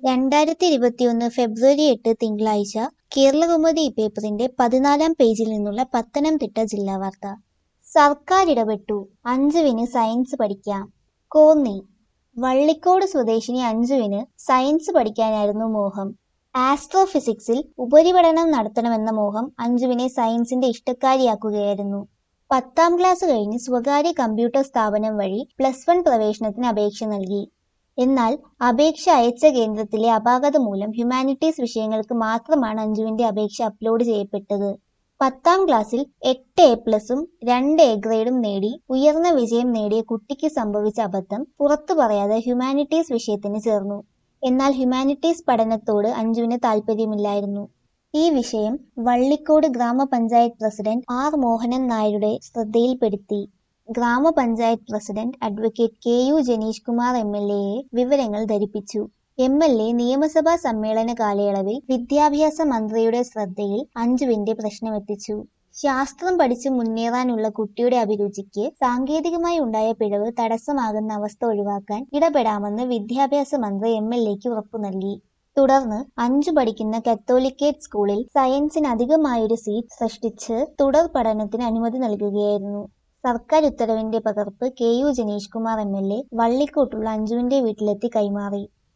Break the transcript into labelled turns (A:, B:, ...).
A: രണ്ടായിരത്തി ഇരുപത്തിയൊന്ന് ഫെബ്രുവരി എട്ട് തിങ്കളാഴ്ച കേരളകൗമുദി പേപ്പറിന്റെ പതിനാലാം പേജിൽ നിന്നുള്ള പത്തനംതിട്ട ജില്ലാ വാർത്ത സർക്കാർ ഇടപെട്ടു അഞ്ജുവിന് സയൻസ് പഠിക്കാം കോന്നി വള്ളിക്കോട് സ്വദേശിനി അഞ്ജുവിന് സയൻസ് പഠിക്കാനായിരുന്നു മോഹം ആസ്ട്രോഫിസിക്സിൽ ഉപരിപഠനം നടത്തണമെന്ന മോഹം അഞ്ജുവിനെ സയൻസിന്റെ ഇഷ്ടക്കാരിയാക്കുകയായിരുന്നു പത്താം ക്ലാസ് കഴിഞ്ഞ് സ്വകാര്യ കമ്പ്യൂട്ടർ സ്ഥാപനം വഴി പ്ലസ് വൺ പ്രവേശനത്തിന് അപേക്ഷ നൽകി എന്നാൽ അപേക്ഷ അയച്ച കേന്ദ്രത്തിലെ അപാകത മൂലം ഹ്യൂമാനിറ്റീസ് വിഷയങ്ങൾക്ക് മാത്രമാണ് അഞ്ജുവിന്റെ അപേക്ഷ അപ്ലോഡ് ചെയ്യപ്പെട്ടത് പത്താം ക്ലാസ്സിൽ എട്ട് എ പ്ലസും രണ്ട് എ ഗ്രേഡും നേടി ഉയർന്ന വിജയം നേടിയ കുട്ടിക്ക് സംഭവിച്ച അബദ്ധം പുറത്തു പറയാതെ ഹ്യൂമാനിറ്റീസ് വിഷയത്തിന് ചേർന്നു എന്നാൽ ഹ്യൂമാനിറ്റീസ് പഠനത്തോട് അഞ്ജുവിന് താല്പര്യമില്ലായിരുന്നു ഈ വിഷയം വള്ളിക്കോട് ഗ്രാമപഞ്ചായത്ത് പ്രസിഡന്റ് ആർ മോഹനൻ നായരുടെ ശ്രദ്ധയിൽപ്പെടുത്തി ഗ്രാമപഞ്ചായത്ത് president advocate K U Janeesh Kumar M L എയെ വിവരങ്ങൾ ധരിപ്പിച്ചു എം എൽ എ നിയമസഭാ സമ്മേളന കാലയളവിൽ വിദ്യാഭ്യാസ മന്ത്രിയുടെ ശ്രദ്ധയിൽ അഞ്ജുവിന്റെ പ്രശ്നമെത്തിച്ചു ശാസ്ത്രം പഠിച്ചു മുന്നേറാനുള്ള കുട്ടിയുടെ അഭിരുചിക്ക് സാങ്കേതികമായി ഉണ്ടായ പിഴവ് തടസ്സമാകുന്ന അവസ്ഥ ഒഴിവാക്കാൻ ഇടപെടാമെന്ന് വിദ്യാഭ്യാസ മന്ത്രി എം എൽ എക്ക് ഉറപ്പു നൽകി തുടർന്ന് അഞ്ചു പഠിക്കുന്ന കത്തോലിക്കേറ്റ് സ്കൂളിൽ സയൻസിന് അധികമായൊരു സീറ്റ് സൃഷ്ടിച്ച് തുടർ പഠനത്തിന് അനുമതി നൽകുകയായിരുന്നു സർക്കാർ ഉത്തരവിന്റെ പകർപ്പ് K U Janeesh Kumar M L A വള്ളിക്കോട്ടുള്ള അഞ്ജുവിന്റെ വീട്ടിലെത്തി കൈമാറി